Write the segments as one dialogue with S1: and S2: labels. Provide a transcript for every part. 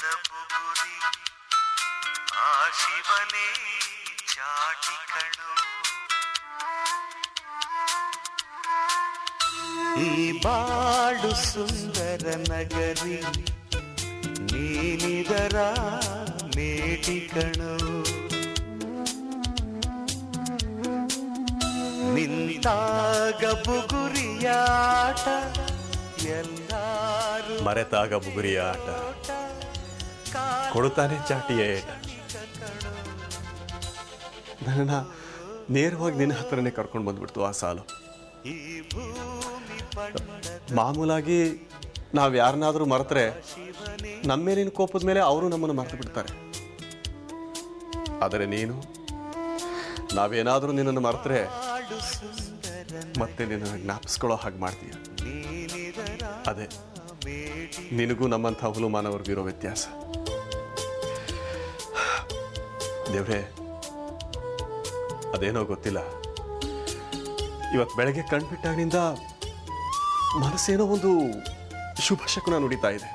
S1: ತ್ಯಾಗದ ಬುಗುರಿ ಆ ಶಿವನೇ ಚಾಟಿ ಕಣೋ ಈ ಬಾಳು ಸುಂದರ ನಗರಿ ನೀನಿದರ ಮೇಟಿ ಕಣೋ ನಿಂತಾಗ ಬುಗುರಿಯಾಟ ಎಲ್ಲಾರು
S2: ಮರೆತಾಗ ಬುಗುರಿಯ ಆಟ ಕೊಡುತ್ತಾನೆ ಚಾಟಿಯ ಏಟ ನನ್ನನ್ನು ನೇರವಾಗಿ ನಿನ್ನ ಹತ್ರನೇ ಕರ್ಕೊಂಡು ಬಂದ್ಬಿಡ್ತು ಆ ಸಾಲು
S1: ಈ ಭೂಮಿ ಬಣ್ಣದ
S2: ಮಾಮೂಲಾಗಿ ನಾವು ಯಾರನ್ನಾದರೂ ಮರೆತರೆ ನಮ್ಮ ಮೇಲಿನ ಕೋಪದ ಮೇಲೆ ಅವರು ನಮ್ಮನ್ನು ಮರೆತು ಬಿಡ್ತಾರೆ ಆದರೆ ನೀನು ನಾವೇನಾದರೂ ನಿನ್ನನ್ನು ಮರೆತರೆ
S1: ಬಾಳು ಸುಂದರ
S2: ಮತ್ತೆ ನಿನ್ನನ್ನು ಜ್ಞಾಪಿಸ್ಕೊಳ್ಳೋ ಹಾಗೆ ಮಾಡ್ತೀಯ
S1: ನೀನಿದರ
S2: ಅದೇ
S1: ಮೇಟಿ
S2: ನಿನಗೂ ನಮ್ಮಂಥ ಹುಲುಮಾನವ್ರಿಗೂ ಇರೋ ವ್ಯತ್ಯಾಸ ದೇವ್ರೆ ಅದೇನೋ ಗೊತ್ತಿಲ್ಲ ಇವತ್ತು ಬೆಳಗ್ಗೆ ಕಣ್ಬಿಟ್ಟಾಗಿನಿಂದ ಮನಸ್ಸೇನೋ ಒಂದು ಶುಭ ಶಕುನ ನುಡಿತಾ ಇದೆ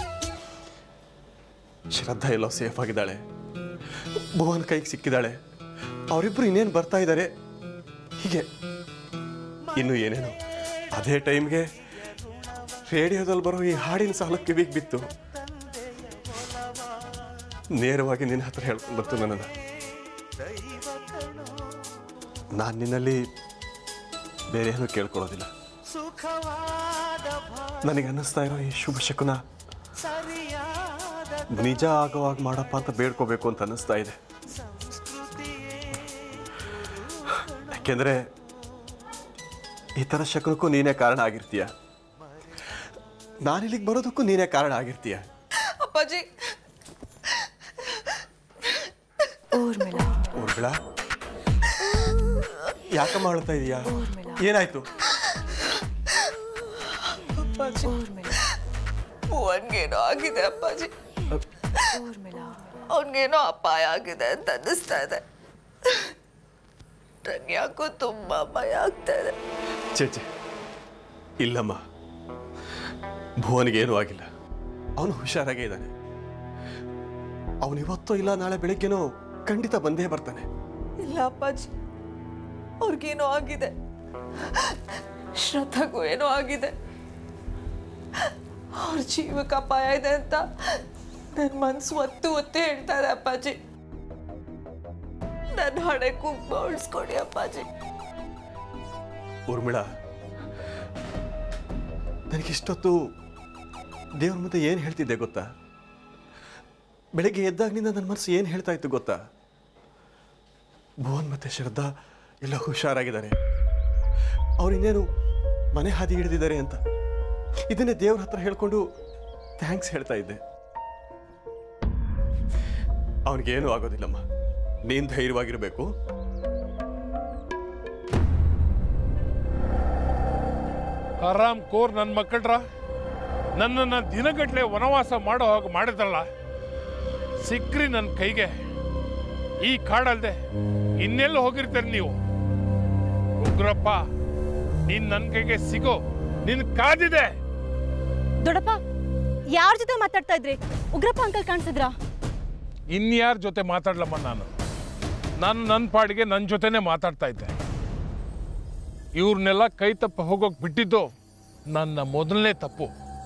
S2: ಶ್ರದ್ಧಾ ಎಲ್ಲೋ ಸೇಫ್ ಆಗಿದ್ದಾಳೆ ಭುವನ್ ಕೈಗೆ ಸಿಕ್ಕಿದ್ದಾಳೆ ಅವರಿಬ್ರು ಇನ್ನೇನು ಬರ್ತಾ ಇದ್ದಾರೆ ಹೀಗೆ ಇನ್ನು ಏನೇನು ಅದೇ ಟೈಮ್ಗೆ ರೇಡಿಯೋದಲ್ಲಿ ಬರೋ ಈ ಹಾಡಿನ ಸಾಲು ಕಿವಿಗೆ ಬಿತ್ತು ನೇರವಾಗಿ ನಿನ್ನ ಹತ್ರ ಹೇಳ್ಕೊಂಡು ಬಂತು ನನ್ನನ್ನು ನಾನು ನಿನ್ನಲ್ಲಿ ಬೇರೆ ಏನೂ ಕೇಳ್ಕೊಳ್ಳೋದಿಲ್ಲ
S1: ಸುಖವಾದ ಭಾ
S2: ನನಗೆ ಅನ್ನಿಸ್ತಾ ಇರೋ ಈ ಶುಭ ಶಕುನ
S1: ಸರಿಯಾದ
S2: ನಿಜ ಆಗೋವಾಗ ಮಾಡಪ್ಪ ಅಂತ ಬೇಡ್ಕೋಬೇಕು ಅಂತ ಅನ್ನಿಸ್ತಾ ಇದೆ ಯಾಕೆಂದ್ರೆ ಈ ಥರ ಶಕುನಕ್ಕೂ ನೀನೇ ಕಾರಣ ಆಗಿರ್ತೀಯ ನಾನಿಲ್ಲಿಗೆ ಬರೋದಕ್ಕೂ ನೀನೇ ಕಾರಣ ಆಗಿರ್ತೀಯ
S3: ಅಪ್ಪಾಜಿ
S4: ಊರ್ಮಿಳಾ
S2: ಊರ್ಗಳ ಯಾಕಮ್ಮ ಅಳ್ತಾ ಇದೀಯಾ ಏನಾಯ್ತು
S3: ಅಪ್ಪಾಜಿ
S4: ಊರ್ಮಿಳಾ
S3: ಭುವನ್ಗೇನೋ ಆಗಿದೆ ಅಪ್ಪಾಜಿ
S4: ಊರ್ಮಿಳಾ
S3: ಅವ್ನಿಗೇನೋ ಅಪಾಯ ಆಗಿದೆ ಅಂತ ಅನ್ನಿಸ್ತಾ ಇದೆ ನಂಗೆ ಯಾಕೋ ತುಂಬಾ ಭಯ ಆಗ್ತಾ ಇದೆ
S2: ಛೇ ಛೇ ಇಲ್ಲಮ್ಮ ಭುವನಿಗೆ ಏನೂ ಆಗಿಲ್ಲ ಅವನು ಹುಷಾರಾಗೇ ಇದ್ದಾನೆ ಅವನು ಇವತ್ತೋ ಇಲ್ಲ ನಾಳೆ ಬೆಳಿಗ್ಗೆನೋ ಖಂಡಿತ ಬಂದೇ ಬರ್ತಾನೆ
S3: ಇಲ್ಲ ಅಪ್ಪಾಜಿ ಅವ್ರಿಗೇನೋ ಆಗಿದೆ ಶ್ರದ್ಧಾಗೂ ಏನೋ ಆಗಿದೆ ಅವ್ರ ಜೀವಕ್ಕೆ ಅಪಾಯ ಇದೆ ಅಂತ ನನ್ನ ಮನ್ಸು ಒತ್ತು ಒತ್ತಿ ಹೇಳ್ತಾ ಇದೆ ಅಪ್ಪಾಜಿ ನನ್ನ ಹಣೆ ಕುಂಕುಮ ಉಳಿಸ್ಕೊಡಿ ಅಪ್ಪಾಜಿ
S2: ಊರ್ಮಿಳ ನನಗಿಷ್ಟೊತ್ತು ದೇವ್ರ ಮುಂದೆ ಏನು ಹೇಳ್ತಿದ್ದೆ ಗೊತ್ತಾ ಬೆಳಗ್ಗೆ ಎದ್ದಾಗಿನಿಂದ ನನ್ನ ಮನಸ್ಸು ಏನು ಹೇಳ್ತಾ ಇತ್ತು ಗೊತ್ತಾ ಭುವನ್ ಮತ್ತೆ ಶ್ರದ್ಧಾ ಎಲ್ಲ ಹುಷಾರಾಗಿದ್ದಾರೆ ಅವ್ರು ಇನ್ನೇನು ಮನೆ ಹಾದಿ ಹಿಡಿದಿದ್ದಾರೆ ಅಂತ ಇದನ್ನೇ ದೇವ್ರ ಹತ್ರ ಹೇಳ್ಕೊಂಡು ಥ್ಯಾಂಕ್ಸ್ ಹೇಳ್ತಾ ಇದ್ದೆ ಅವನಿಗೇನು ಆಗೋದಿಲ್ಲಮ್ಮ ನೀನು ಧೈರ್ಯವಾಗಿರಬೇಕು
S5: ಆರಾಮ್ ಕೋರ್ ನನ್ನ ಮಕ್ಕಳ್ರ ನನ್ನನ್ನು ದಿನಗಟ್ಲೆ ವನವಾಸ ಮಾಡೋ ಹಾಗೆ ಮಾಡಿದ್ರಲ್ಲ ಸಿಕ್ಕ್ರಿ ನನ್ನ ಕೈಗೆ ಈ ಕಾಡಲ್ದೆ ಇನ್ನೆಲ್ಲ ಹೋಗಿರ್ತೀರಿ ನೀವು ಉಗ್ರಪ್ಪ ನೀನ್ ನನ್ನ ಕೈಗೆ ಸಿಗೋ ನಿನ್ ಕಾದಿದೆ
S6: ದೊಡ್ಡಪ್ಪ ಯಾರ ಜೊತೆ ಮಾತಾಡ್ತಾ ಇದ್ರಿ ಉಗ್ರಪ್ಪ ಅಂಕಲ್ ಕಾಣಿಸಿದ್ರಾ
S5: ಇನ್ಯಾರ ಜೊತೆ ಮಾತಾಡ್ಲಮ್ಮ ನಾನು ನಾನು ನನ್ನ ಪಾಡಿಗೆ ನನ್ನ ಜೊತೆನೇ ಮಾತಾಡ್ತಾ ಇದ್ದೆ ಇವ್ರನ್ನೆಲ್ಲ ಕೈ ತಪ್ಪ ಹೋಗೋಕ್ ಬಿಟ್ಟಿದ್ದು ನನ್ನ ಮೊದಲನೇ ತಪ್ಪು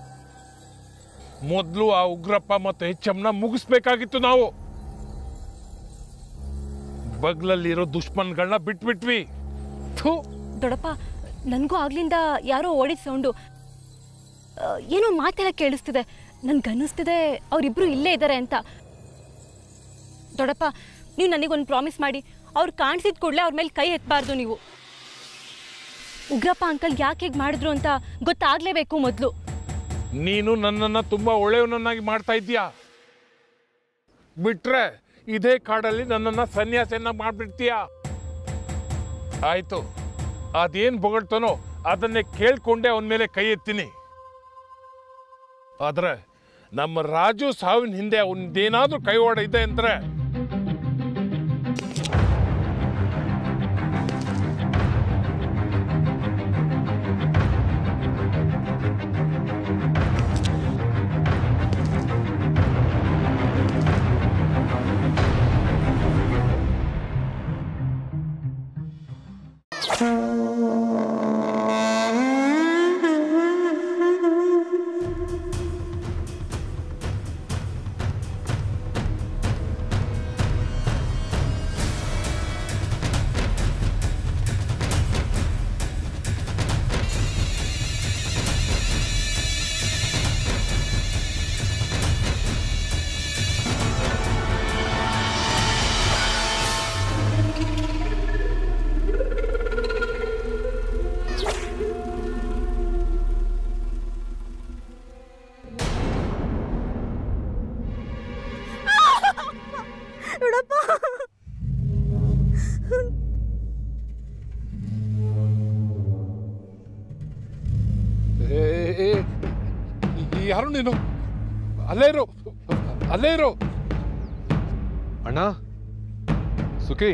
S5: ಮೊದಲು ಆ ಉಗ್ರಪ್ಪ ಮತ್ತು ಹೆಚ್ಚಮ್ಮನ ಮುಗಿಸ್ಬೇಕಾಗಿತ್ತು ನಾವು ಬಗ್ಲಲ್ಲಿರೋ ದುಶ್ಮನ್ಗಳನ್ನ ಬಿಟ್ಬಿಟ್ವಿ ಥೂ
S6: ದೊಡ್ಡಪ್ಪ ನನಗೂ ಆಗ್ಲಿಂದ ಯಾರೋ ಓಡಿದ ಸೌಂಡು ಆ, ಏನೋ ಮಾತೆಲ್ಲ ಕೇಳಿಸ್ತಿದೆ ನನ್ಗನ್ನಿಸ್ತಿದೆ ಅವರಿಬ್ರು ಇಲ್ಲೇ ಇದ್ದಾರೆ ಅಂತ ದೊಡ್ಡಪ್ಪ ನೀವು ನನಗೊಂದು ಪ್ರಾಮಿಸ್ ಮಾಡಿ ಅವ್ರು ಕಾಣಿಸಿದ ಕೂಡಲೇ ಅವ್ರ ಮೇಲೆ ಕೈ ಎತ್ತಬಾರ್ದು ನೀವು ಉಗ್ರಪ್ಪ ಅಂಕಲ್ ಯಾಕೆ ಹೇಗೆ ಮಾಡಿದ್ರು ಅಂತ ಗೊತ್ತಾಗ್ಲೇಬೇಕು ಮೊದಲು
S5: ನೀನು ನನ್ನನ್ನು ತುಂಬಾ ಒಳ್ಳೆಯವನನ್ನಾಗಿ ಮಾಡ್ತಾ ಇದ್ದೀಯಾ ಬಿಟ್ರೆ ಇದೇ ಕಾಡಲ್ಲಿ ನನ್ನನ್ನು ಸನ್ಯಾಸಿಯನ್ನ ಮಾಡ್ಬಿಡ್ತೀಯಾ ಆಯ್ತು ಅದೇನ್ ಬೊಗಳ್ತಾನೋ ಅದನ್ನೇ ಕೇಳ್ಕೊಂಡೆ ಅವನ ಮೇಲೆ ಕೈ ಎತ್ತೀನಿ ಆದ್ರೆ ನಮ್ಮ ರಾಜು ಸಾವಿನ ಹಿಂದೆ ಅವನದೇನಾದ್ರೂ ಕೈವಾಡ ಇದೆ ಅಂದ್ರೆ ಏ ಈ- ಯಾರು ನೀನು ಅಲ್ಲೇ ಇರು ಅಲ್ಲೇ ಇರು
S7: ಅಣ್ಣ ಸುಖಿ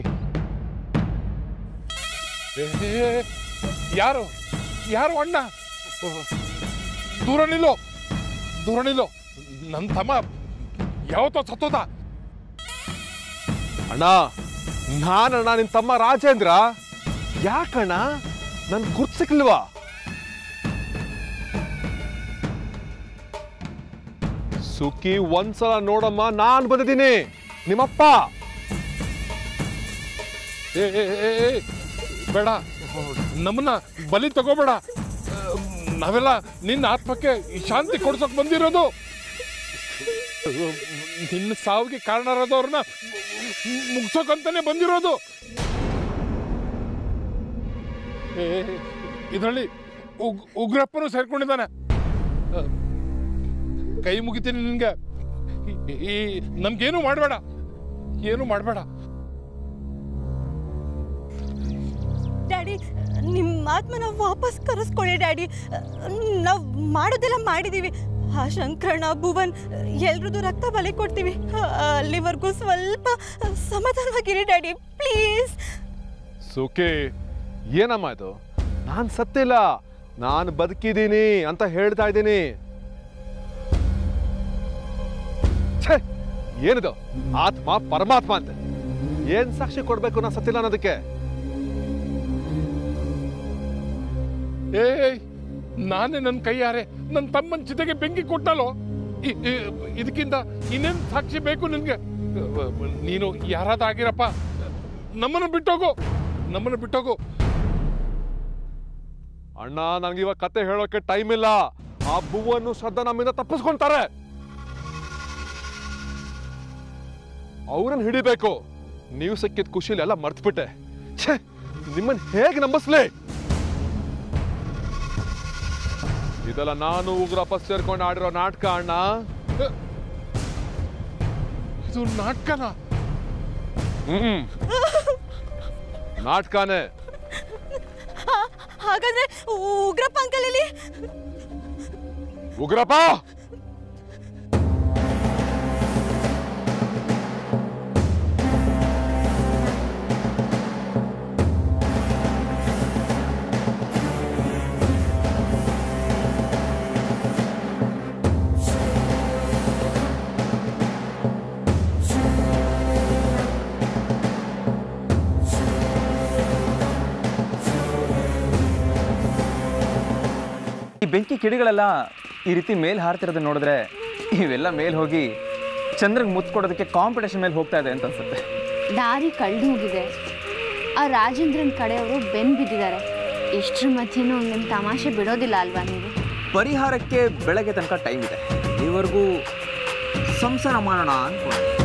S5: ಏ, ಏ, ಏ, ಯಾರು ಯಾರು ಅಣ್ಣ ದೂರ ನಿಲ್ಲು ದೂರ ನಿಲ್ಲು ನನ್ನ ತಮ್ಮ ಯಾವತ್ತೋ ಸತ್ತೋದ
S7: ಅಣ್ಣ ನಾನಣ್ಣ ನಿನ್ ತಮ್ಮ ರಾಜೇಂದ್ರ ಯಾಕಣ್ಣ ನನ್ ಗುರ್ತ್ ಸಿಕ್ಲಿಲ್ವಾ ಸುಖಿ ಒಂದ್ಸಲ ನೋಡಮ್ಮ ನಾನ್ ಬಂದಿದ್ದೀನಿ ನಿಮ್ಮಪ್ಪ
S5: ಏ ಏ, ಏ, ಏ, ಬೇಡ ನಮ್ಮನ್ನ ಬಲಿ ತಗೋಬೇಡ ಆ, ನಾವೆಲ್ಲ ನಿನ್ನ ಆತ್ಮಕ್ಕೆ ಈ ಶಾಂತಿ ಕೊಡ್ಸಕ್ ಬಂದಿರೋದು ನಿನ್ನ ಸಾವಿಗೆ ಕಾರಣರಾದವ್ರನ್ನ ಮುಗ್ಸೋಕಂತಾನೆ ಬಂದಿರೋದು ಏ, ಇದರಲ್ಲಿ ಉಗ್ ಉಗ್ರಪ್ಪನು ಸೇರ್ಕೊಂಡಿದ್ದಾನೆ ಆ, ಕೈ ಮುಗಿತೀನಿ ನಿನ್ಗೆ ಈ- ಈ ನಮ್ಗೇನು ಮಾಡಬೇಡ ಏನು ಮಾಡಬೇಡ
S3: ಡ್ಯಾಡಿ ನಿಮ್ಮ ಆತ್ಮನ ವಾಪಸ್ ಕರೆಸ್ಕೊಳ್ಳಿ ಡ್ಯಾಡಿ ನಾವು ಮಾಡೋದೆಲ್ಲ ಮಾಡಿದ್ದೀವಿ ಆ ಶಂಕರಣ್ಣ ಭುವನ್ ಎಲ್ರದ್ದು ರಕ್ತ ಬಲಿ ಕೊಡ್ತೀವಿ ಅಲ್ಲಿವರೆಗೂ ಸ್ವಲ್ಪ ಸಮಾಧಾನವಾಗಿರಿ ಡ್ಯಾಡಿ ಪ್ಲೀಸ್
S7: ಸುಖಿ ಏನಮ್ಮ ಇದು ನಾನ್ ಸತ್ತಿಲ್ಲ ನಾನು ಬದುಕಿದ್ದೀನಿ ಅಂತ ಹೇಳ್ತಾ ಇದ್ದೀನಿ ಛೇ ಏನಿದು ಆತ್ಮ ಪರಮಾತ್ಮ ಅಂತೆ ಏನ್ ಸಾಕ್ಷಿ ಕೊಡ್ಬೇಕು ನಾ ಸತ್ತಿಲ್ಲ ಅನ್ನೋದಕ್ಕೆ
S5: ಏಯ್ ನಾನೇ ನನ್ನ ಕೈಯಾರೆ ನನ್ನ ತಮ್ಮನ ಚಿತೆಗೆ ಬೆಂಕಿ ಕೊಟ್ಟನಲ್ಲೋ ಇ- ಇ- ಇದಕ್ಕಿಂತ ಇನ್ನೇನ್ ಸಾಕ್ಷಿ ಬೇಕು ನಿನ್ಗೆ ನೀನು ಯಾರಾದ ಆಗಿರಪ್ಪ ನಮ್ಮನ್ನು ಬಿಟ್ಟೋಗು ನಮ್ಮನ್ನು ಬಿಟ್ಟೋಗು
S7: ಅಣ್ಣ ನನಗೆ ಇವಾಗ ಕತೆ ಹೇಳೋಕೆ ಟೈಮ್ ಇಲ್ಲ ಆ ಬುವ್ವನ್ನು ಶ್ರದ್ಧಾ ನಮ್ಮಿಂದ ತಪ್ಪಿಸ್ಕೊಂತಾರೆ ಅವ್ರನ್ನ ಹಿಡಿಬೇಕು ನೀವು ಸಿಕ್ಕಿದ ಖುಷಿಲಿ ಎಲ್ಲ ಮರ್ತ್ಬಿಟ್ಟೆ ಛೇ ನಿಮ್ಮನ್ನ ಹೇಗೆ ನಂಬಿಸ್ಲಿ ಇದೆಲ್ಲ ನಾನು ಉಗ್ರಪ್ಪ ಸೇರ್ಕೊಂಡು ಆಡಿರೋ ನಾಟಕ ಅಣ್ಣ
S5: ಇದು ನಾಟಕನ
S7: ಹ್ಮ್ ನಾಟಕನೇ
S3: ಹಾಗಾದ್ರೆ ಉಗ್ರಪ್ಪ ಅಂಕಲ್ ಇಲ್ಲಿ
S7: ಉಗ್ರಪ್ಪ
S8: ಈ ಬೆಂಕಿ ಕಿಡಿಗಳೆಲ್ಲ ಈ ರೀತಿ ಮೇಲ್ ಹಾರ್ತಿರೋದನ್ನ ನೋಡಿದ್ರೆ ಇವೆಲ್ಲ ಮೇಲ್ ಹೋಗಿ ಚಂದ್ರಗೆ ಮುತ್ತು ಕೊಡೋದಕ್ಕೆ ಕಾಂಪಿಟೇಷನ್ ಮೇಲೆ ಹೋಗ್ತಾ ಇದೆ ಅಂತ ಅನ್ಸುತ್ತೆ
S9: ದಾರಿ ಕಳೆದು ಹೋಗಿದೆ ಆ ರಾಜೇಂದ್ರನ್ ಕಡೆಯವರು ಬೆನ್ ಬಿದ್ದಿದ್ದಾರೆ ಎಷ್ಟರ ಮಧ್ಯೆನೂ ನಿಮ್ಮ ತಮಾಷೆ ಬಿಡೋದಿಲ್ಲ ಅಲ್ವಾ ನೀವು
S8: ಪರಿಹಾರಕ್ಕೆ ಬೆಳಗ್ಗೆ ತನಕ ಟೈಮ್ ಇದೆ ಇಲ್ಲಿವರೆಗೂ ಸಂಸಾರ ಮಾಡೋಣ ಅನ್ಕೊಂಡು